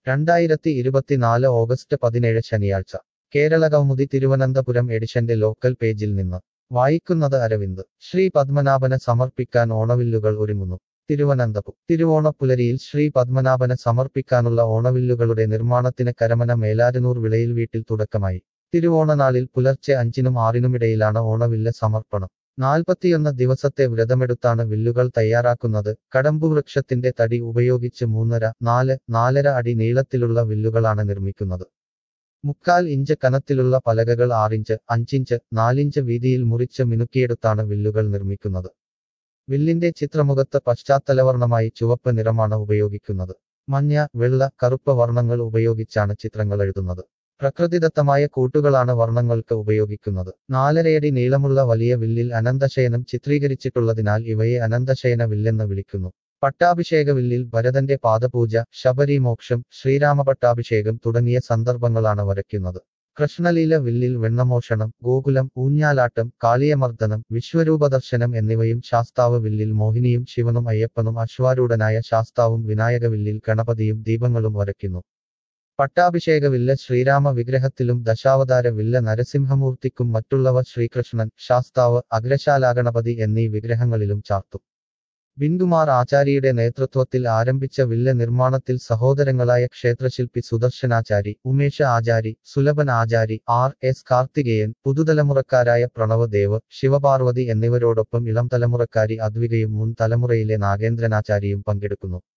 രണ്ടായിരത്തി ഇരുപത്തിനാല് ഓഗസ്റ്റ് പതിനേഴ് ശനിയാഴ്ച കേരള കൗമുദി തിരുവനന്തപുരം എഡിഷന്റെ ലോക്കൽ പേജിൽ നിന്ന് വായിക്കുന്നത് അരവിന്ദ് ശ്രീ പത്മനാഭന് സമർപ്പിക്കാൻ ഓണവില്ലുകൾ ഒരുങ്ങുന്നു തിരുവനന്തപുരം തിരുവോണപ്പുലരിയിൽ ശ്രീ പത്മനാഭന് സമർപ്പിക്കാനുള്ള ഓണവില്ലുകളുടെ നിർമ്മാണത്തിന് കരമന മേലാരനൂർ വിളയിൽ വീട്ടിൽ തുടക്കമായി തിരുവോണനാളിൽ പുലർച്ചെ അഞ്ചിനും ആറിനുമിടയിലാണ് ഓണവില്ല് സമർപ്പണം നാൽപ്പത്തിയൊന്ന് ദിവസത്തെ വ്രതമെടുത്താണ് വില്ലുകൾ തയ്യാറാക്കുന്നത് കടമ്പുവൃക്ഷത്തിന്റെ തടി ഉപയോഗിച്ച് മൂന്നര നാല് നാലര അടി നീളത്തിലുള്ള വില്ലുകളാണ് നിർമ്മിക്കുന്നത് മുക്കാൽ ഇഞ്ച് കനത്തിലുള്ള പലകകൾ ആറിഞ്ച് അഞ്ചിഞ്ച് നാലിഞ്ച് വീതിയിൽ മുറിച്ച് മിനുക്കിയെടുത്താണ് വില്ലുകൾ നിർമ്മിക്കുന്നത് വില്ലിന്റെ ചിത്രമുഖത്ത് പശ്ചാത്തലവർണ്ണമായി ചുവപ്പ് നിറമാണ് ഉപയോഗിക്കുന്നത് മഞ്ഞ വെള്ള കറുപ്പ് വർണ്ണങ്ങൾ ഉപയോഗിച്ചാണ് ചിത്രങ്ങൾ എഴുതുന്നത് പ്രകൃതിദത്തമായ കൂട്ടുകളാണ് വർണ്ണങ്ങൾക്ക് ഉപയോഗിക്കുന്നത് നാലരയടി നീളമുള്ള വലിയ വില്ലിൽ അനന്തശയനം ചിത്രീകരിച്ചിട്ടുള്ളതിനാൽ ഇവയെ അനന്തശയന വില്ലെന്ന് വിളിക്കുന്നു പട്ടാഭിഷേക വില്ലിൽ ഭരതന്റെ പാദപൂജ ശബരിമോക്ഷം ശ്രീരാമപട്ടാഭിഷേകം തുടങ്ങിയ സന്ദർഭങ്ങളാണ് വരയ്ക്കുന്നത് കൃഷ്ണലീല വില്ലിൽ വെണ്ണമോഷണം ഗോകുലം ഊഞ്ഞാലാട്ടം കാളിയമർദ്ദനം വിശ്വരൂപദർശനം എന്നിവയും ശാസ്താവ് വില്ലിൽ മോഹിനിയും ശിവനും അയ്യപ്പനും അശ്വാരൂഢനായ ശാസ്താവും വിനായക വില്ലിൽ ഗണപതിയും ദീപങ്ങളും വരയ്ക്കുന്നു പട്ടാഭിഷേക വില്ല ശ്രീരാമ വിഗ്രഹത്തിലും ദശാവതാര വില്ല നരസിംഹമൂർത്തിക്കും മറ്റുള്ളവ ശ്രീകൃഷ്ണൻ ശാസ്താവ് അഗ്രശാലാഗണപതി എന്നീ വിഗ്രഹങ്ങളിലും ചാർത്തും ബിന്ദുമാർ ആചാര്യയുടെ നേതൃത്വത്തിൽ ആരംഭിച്ച വില്ല നിർമ്മാണത്തിൽ സഹോദരങ്ങളായ ക്ഷേത്രശില്പി സുദർശനാചാരി ഉമേഷ ആചാരി സുലഭൻ ആചാരി ആർ എസ് കാർത്തികേയൻ പുതുതലമുറക്കാരായ പ്രണവ് ദേവ് ശിവപാർവതി എന്നിവരോടൊപ്പം ഇളം തലമുറക്കാരി അദ്വികയും മുൻ തലമുറയിലെ നാഗേന്ദ്രനാചാരിയും പങ്കെടുക്കുന്നു